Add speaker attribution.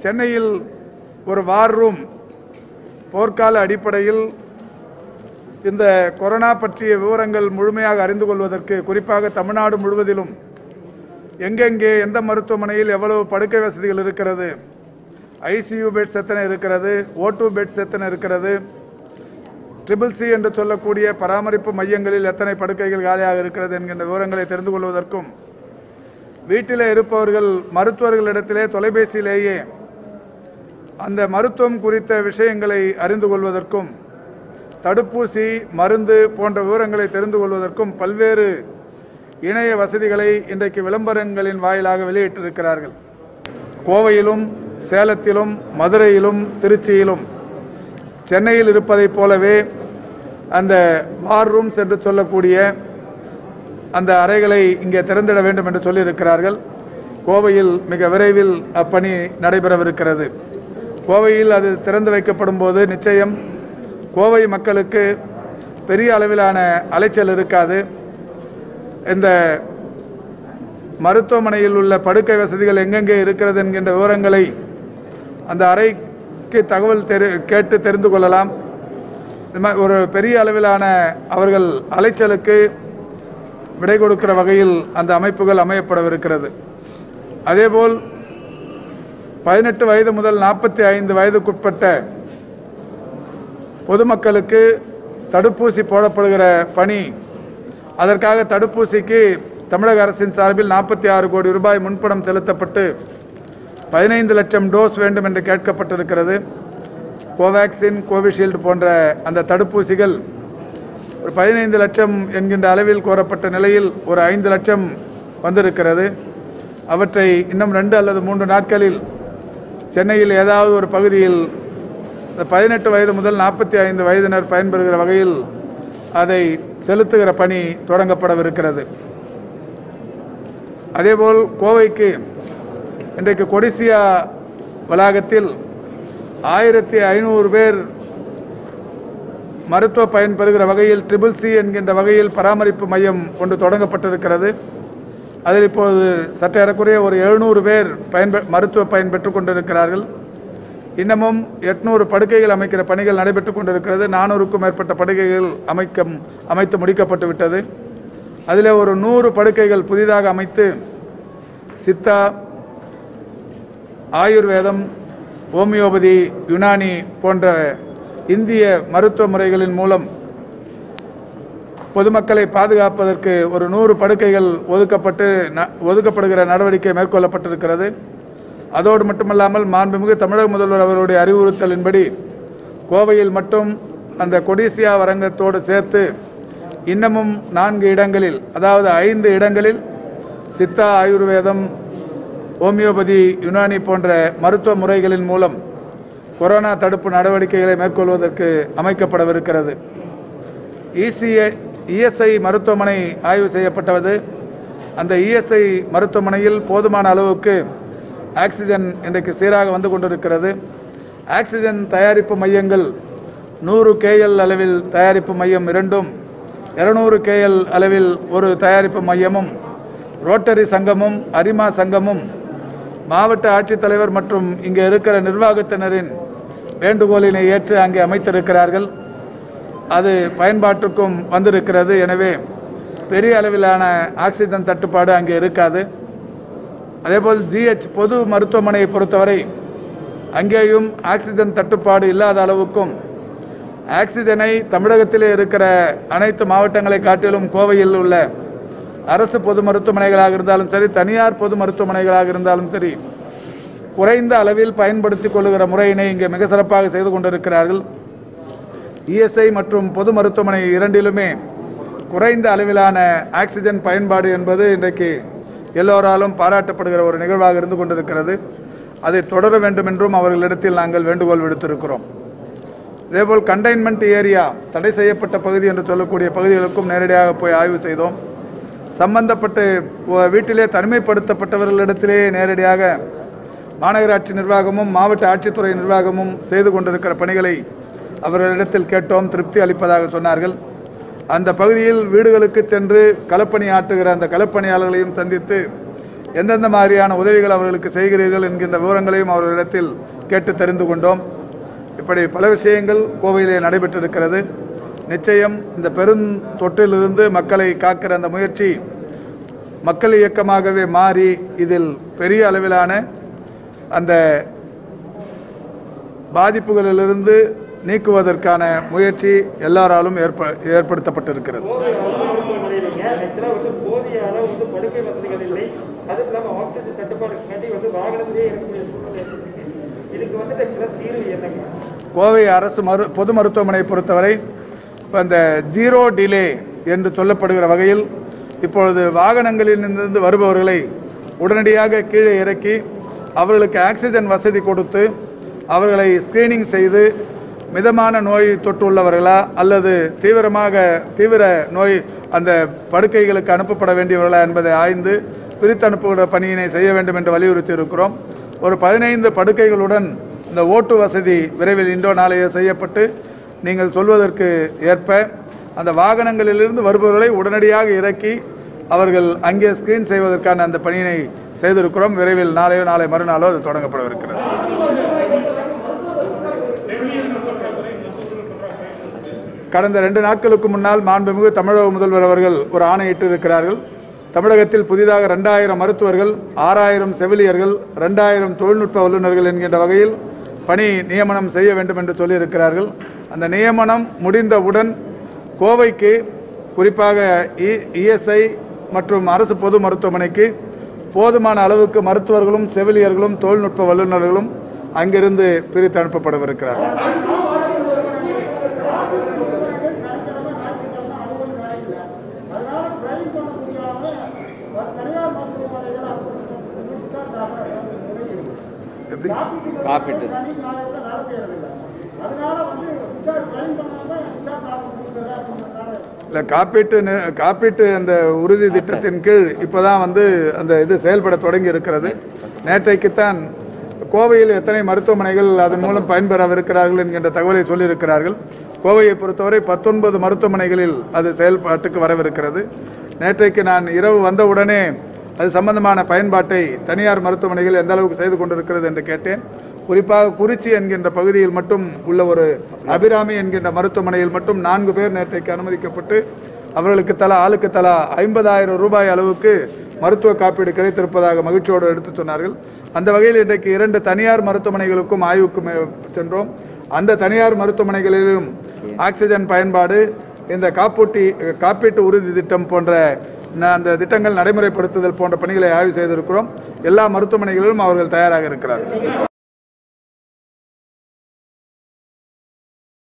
Speaker 1: சென்னையில் ஒரு வார் ரூம் போர்க்கால அடிப்படையில் இந்த கொரோனா பற்றிய விவரங்கள் முழுமையாக அறிந்து கொள்வதற்கு குறிப்பாக தமிழ்நாடு முழுவதிலும் எங்கெங்கே எந்த மருத்துவமனையில் எவ்வளவு படுக்கை வசதிகள் இருக்கிறது ஐசியூ பெட்ஸ் எத்தனை இருக்கிறது ஓ டூ பெட்ஸ் எத்தனை இருக்கிறது ட்ரிபிள் சி என்று சொல்லக்கூடிய பராமரிப்பு மையங்களில் எத்தனை படுக்கைகள் காலியாக இருக்கிறது என்கின்ற விவரங்களை தெரிந்து கொள்வதற்கும் வீட்டில் இருப்பவர்கள் மருத்துவர்களிடத்திலே தொலைபேசியிலேயே அந்த மருத்துவம் குறித்த விஷயங்களை அறிந்து கொள்வதற்கும் தடுப்பூசி மருந்து போன்ற விவரங்களை தெரிந்து கொள்வதற்கும் பல்வேறு இணைய வசதிகளை இன்றைக்கு விளம்பரங்களின் வாயிலாக வெளியிட்டிருக்கிறார்கள் கோவையிலும் சேலத்திலும் மதுரையிலும் திருச்சியிலும் சென்னையில் இருப்பதைப் போலவே அந்த வார் ரூம்ஸ் என்று சொல்லக்கூடிய அந்த அறைகளை இங்கே திறந்திட வேண்டும் என்று சொல்லியிருக்கிறார்கள் கோவையில் மிக விரைவில் அப்பணி நடைபெறவிருக்கிறது கோவையில் அது திறந்து வைக்கப்படும் போது நிச்சயம் கோவை மக்களுக்கு பெரிய அளவிலான அலைச்சல் இருக்காது இந்த மருத்துவமனையில் உள்ள படுக்கை வசதிகள் எங்கெங்கே இருக்கிறது என்கின்ற விவரங்களை அந்த அறைக்கு தகவல் தெரி கேட்டு தெரிந்து கொள்ளலாம் இது மாதிரி ஒரு பெரிய அளவிலான அவர்கள் அலைச்சலுக்கு விடை கொடுக்கிற வகையில் அந்த அமைப்புகள் அமையப்படவிருக்கிறது அதேபோல் பதினெட்டு வயது முதல் நாற்பத்தி ஐந்து வயதுக்குட்பட்ட பொதுமக்களுக்கு தடுப்பூசி போடப்படுகிற பணி அதற்காக தடுப்பூசிக்கு தமிழக அரசின் சார்பில் நாற்பத்தி ஆறு கோடி ரூபாய் முன்பணம் செலுத்தப்பட்டு பதினைந்து லட்சம் டோஸ் வேண்டும் என்று கேட்கப்பட்டிருக்கிறது கோவேக்சின் கோவிஷீல்டு போன்ற அந்த தடுப்பூசிகள் ஒரு பதினைந்து லட்சம் என்கின்ற அளவில் கோரப்பட்ட நிலையில் ஒரு ஐந்து லட்சம் வந்திருக்கிறது அவற்றை இன்னும் ரெண்டு அல்லது மூன்று நாட்களில் சென்னையில் ஏதாவது ஒரு பகுதியில் இந்த பதினெட்டு வயது முதல் நாற்பத்தி ஐந்து வயதினர் பயன்பெறுகிற வகையில் அதை செலுத்துகிற பணி தொடங்கப்படவிருக்கிறது அதேபோல் கோவைக்கு இன்றைக்கு கொடிசியா வளாகத்தில் ஆயிரத்தி ஐநூறு பேர் மருத்துவ பயன் பெறுகிற வகையில் ட்ரிபிள் சி என்கின்ற வகையில் பராமரிப்பு மையம் ஒன்று தொடங்கப்பட்டிருக்கிறது அதில் இப்போது சற்று ஏறக்குறைய ஒரு எழுநூறு பேர் பயன்பெ மருத்துவ பயன் பெற்றுக் கொண்டிருக்கிறார்கள் இன்னமும் எட்நூறு படுக்கைகள் அமைக்கிற பணிகள் நடைபெற்றுக் கொண்டிருக்கிறது நானூறுக்கும் மேற்பட்ட படுக்கைகள் அமைக்க அமைத்து முடிக்கப்பட்டு விட்டது அதில் ஒரு நூறு படுக்கைகள் புதிதாக அமைத்து சித்தா ஆயுர்வேதம் ஹோமியோபதி யுனானி போன்ற இந்திய மருத்துவ முறைகளின் மூலம் பொதுமக்களை பாதுகாப்பதற்கு ஒரு நூறு படுக்கைகள் ஒதுக்கப்பட்டு ந- ஒதுக்கப்படுகிற நடவடிக்கை மேற்கொள்ளப்பட்டிருக்கிறது அதோடு மட்டுமல்லாமல் மாண்புமிகு தமிழக முதல்வர் அவருடைய அறிவுறுத்தலின்படி கோவையில் மட்டும் அந்த கொடிசியா அரங்கத்தோடு சேர்த்து இன்னமும் நான்கு இடங்களில் அதாவது ஐந்து இடங்களில் சித்தா ஆயுர்வேதம் ஹோமியோபதி யுனானி போன்ற மருத்துவ முறைகளின் மூலம் கொரோனா தடுப்பு நடவடிக்கைகளை மேற்கொள்வதற்கு அமைக்கப்படவிருக்கிறது இசிஐ இஎஸ்ஐ மருத்துவமனை ஆய்வு செய்யப்பட்டது அந்த இஎஸ்ஐ மருத்துவமனையில் போதுமான அளவுக்கு ஆக்சிஜன் இன்றைக்கு சீராக வந்து கொண்டிருக்கிறது ஆக்சிஜன் தயாரிப்பு மையங்கள் நூறு கேஎல் அளவில் தயாரிப்பு மையம் இரண்டும் இருநூறு கேஎல் அளவில் ஒரு தயாரிப்பு மையமும் ரோட்டரி சங்கமும் அரிமா சங்கமும் மாவட்ட ஆட்சித்தலைவர் மற்றும் இங்கே இருக்கிற நிர்வாகத்தினரின் வேண்டுகோளினை ஏற்று அங்கே அமைத்திருக்கிறார்கள் அது பயன்பாட்டுக்கும் வந்திருக்கிறது எனவே பெரிய அளவிலான ஆக்சிஜன் தட்டுப்பாடு அங்கே இருக்காது அதேபோல் ஜிஹெச் பொது மருத்துவமனையை பொறுத்தவரை அங்கேயும் ஆக்சிஜன் தட்டுப்பாடு இல்லாத அளவுக்கும் ஆக்சிஜனை தமிழகத்திலே இருக்கிற அனைத்து மாவட்டங்களை காட்டிலும் கோவையில் உள்ள அரசு பொது மருத்துவமனைகளாக இருந்தாலும் சரி தனியார் பொது மருத்துவமனைகளாக இருந்தாலும் சரி குறைந்த அளவில் பயன்படுத்திக் கொள்ளுகிற முறையினை இங்கே மிக சிறப்பாக செய்து கொண்டிருக்கிறார்கள் இஎஸ்ஐ மற்றும் பொது மருத்துவமனை இரண்டிலுமே குறைந்த அளவிலான ஆக்சிஜன் பயன்பாடு என்பது இன்றைக்கு எல்லோராலும் பாராட்டப்படுகிற ஒரு நிகழ்வாக இருந்து கொண்டிருக்கிறது அதை தொடர வேண்டும் என்றும் அவர்களிடத்தில் நாங்கள் வேண்டுகோள் விடுத்திருக்கிறோம் இதேபோல் கண்டெய்ன்மெண்ட் ஏரியா தடை செய்யப்பட்ட பகுதி என்று சொல்லக்கூடிய பகுதிகளுக்கும் நேரடியாக போய் ஆய்வு செய்தோம் சம்பந்தப்பட்டு ஒ- வீட்டிலே தனிமைப்படுத்தப்பட்டவர்களிடத்திலே நேரடியாக மாநகராட்சி நிர்வாகமும் மாவட்ட ஆட்சித்துறை நிர்வாகமும் செய்து கொண்டிருக்கிற பணிகளை அவர்களிடத்தில் கேட்டோம் திருப்தி அளிப்பதாக சொன்னார்கள் அந்த பகுதியில் வீடுகளுக்கு சென்று களப்பணி ஆற்றுகிற அந்த களப்பணியாளர்களையும் சந்தித்து எந்தெந்த மாதிரியான உதவிகள் அவர்களுக்கு செய்கிறீர்கள் என்கின்ற விவரங்களையும் அவர்களிடத்தில் கேட்டு தெரிந்து கொண்டோம் இப்படி பல விஷயங்கள் கோவையிலே நடைபெற்றிருக்கிறது நிச்சயம் இந்த பெரும் தொற்றிலிருந்து மக்களை காக்கிற அந்த முயற்சி மக்கள் இயக்கமாகவே மாறி இதில் பெரிய அளவிலான அந்த பாதிப்புகளிலிருந்து நீக்குவதற்கான முயற்சி எல்லாராலும் ஏற்ப ஏற்படுத்தப்பட்டிருக்கிறது
Speaker 2: கோவை அரசு மருத்துவமனையிலங்க ஆக்சுவலாக வந்து போதிய அளவு வந்து படுக்கை வசதிகள் இல்லை அதுவும் இல்லாமல் ஆக்சிஜன் தட்டுப்பாடு காட்டி வந்து வாகனத்திலேயே இருக்கக்கூடிய சூழ்நிலை ஏற்பட்டிருக்கு இதுக்கு வந்துட்டு ஆக்சுவலாக தீர்வு என்னங்க
Speaker 1: கோவை அரசு மரு பொது மருத்துவமனை பொறுத்தவரை இப்போ இந்த ஜீரோ டிலே என்று சொல்லப்படுகிற வகையில் இப்பொழுது வாகனங்களிலிருந்து வருபவர்களை உடனடியாக கீழே இறக்கி அவர்களுக்கு ஆக்சிஜன் வசதி கொடுத்து அவர்களை ஸ்கிரீனிங் செய்து மிதமான நோய் தொற்று உள்ளவர்களா அல்லது தீவிரமாக தீவிர நோய் அந்த படுக்கைகளுக்கு அனுப்பப்பட வேண்டியவர்களா என்பதை ஆய்ந்து பிரித்து அனுப்புகிற பணியினை செய்ய வேண்டும் என்று வலியுறுத்தி இருக்கிறோம் ஒரு பதினைந்து படுக்கைகளுடன் இந்த ஓட்டு வசதி விரைவில் இன்றோ நாளையோ செய்யப்பட்டு நீங்கள் சொல்வதற்கு ஏற்ப அந்த வாகனங்களிலிருந்து வருபவர்களை உடனடியாக இறக்கி அவர்கள் அங்கே ஸ்கிரீன் செய்வதற்கான அந்த பணியினை செய்திருக்கிறோம் விரைவில் நாளையோ நாளை மறுநாளோ அது தொடங்கப்படவிருக்கிறது கடந்த ரெண்டு நாட்களுக்கு முன்னால் மாண்புமிகு தமிழக முதல்வர் அவர்கள் ஒரு ஆணையிட்டு இருக்கிறார்கள் தமிழகத்தில் புதிதாக ரெண்டாயிரம் மருத்துவர்கள் ஆறாயிரம் செவிலியர்கள் ரெண்டாயிரம் தொழில்நுட்ப வல்லுநர்கள் என்கின்ற வகையில் பணி நியமனம் செய்ய வேண்டும் என்று சொல்லியிருக்கிறார்கள் அந்த நியமனம் முடிந்தவுடன் கோவைக்கு குறிப்பாக இஎஸ்ஐ மற்றும் அரசு பொது மருத்துவமனைக்கு போதுமான அளவுக்கு மருத்துவர்களும் செவிலியர்களும் தொழில்நுட்ப வல்லுநர்களும் அங்கிருந்து பிரித்து அனுப்பப்படவிருக்கிறார்கள் எப்படி
Speaker 3: காப்பீட்டு
Speaker 1: இல்லை காப்பீட்டு நி- காப்பீட்டு அந்த உறுதி திட்டத்தின் கீழ் இப்போதான் வந்து அந்த இது செயல்பட தொடங்கி இருக்கிறது நேற்றைக்குத்தான் கோவையில் எத்தனை மருத்துவமனைகள் அதன் மூலம் பயன்பெறவிருக்கிறார்கள் என்கின்ற தகவலை சொல்லியிருக்கிறார்கள் கோவையை பொறுத்தவரை பத்தொன்பது மருத்துவமனைகளில் அது செயல்பாட்டுக்கு வரவிருக்கிறது நேற்றைக்கு நான் இரவு வந்தவுடனே அது சம்பந்தமான பயன்பாட்டை தனியார் மருத்துவமனைகள் எந்த அளவுக்கு செய்து கொண்டிருக்கிறது என்று கேட்டேன் குறிப்பாக குறிச்சி என்கின்ற பகுதியில் மட்டும் உள்ள ஒரு அபிராமி என்கின்ற மருத்துவமனையில் மட்டும் நான்கு பேர் நேற்றைக்கு அனுமதிக்கப்பட்டு அவர்களுக்கு தலா ஆளுக்கு தலா ஐம்பதாயிரம் ரூபாய் அளவுக்கு மருத்துவ காப்பீடு கிடைத்திருப்பதாக மகிழ்ச்சியோடு எடுத்து சொன்னார்கள் அந்த வகையில் இன்றைக்கு இரண்டு தனியார் மருத்துவமனைகளுக்கும் ஆய்வுக்கு மே- சென்றோம் அந்த தனியார் மருத்துவமனைகளிலும் ஆக்சிஜன் பயன்பாடு இந்த காப்பூட்டி காப்பீட்டு உறுதி திட்டம் போன்ற ந- அந்த திட்டங்கள் நடைமுறைப்படுத்துதல் போன்ற பணிகளை ஆய்வு செய்திருக்கிறோம் எல்லா மருத்துவமனைகளிலும் அவர்கள் தயாராக இருக்கிறார்கள்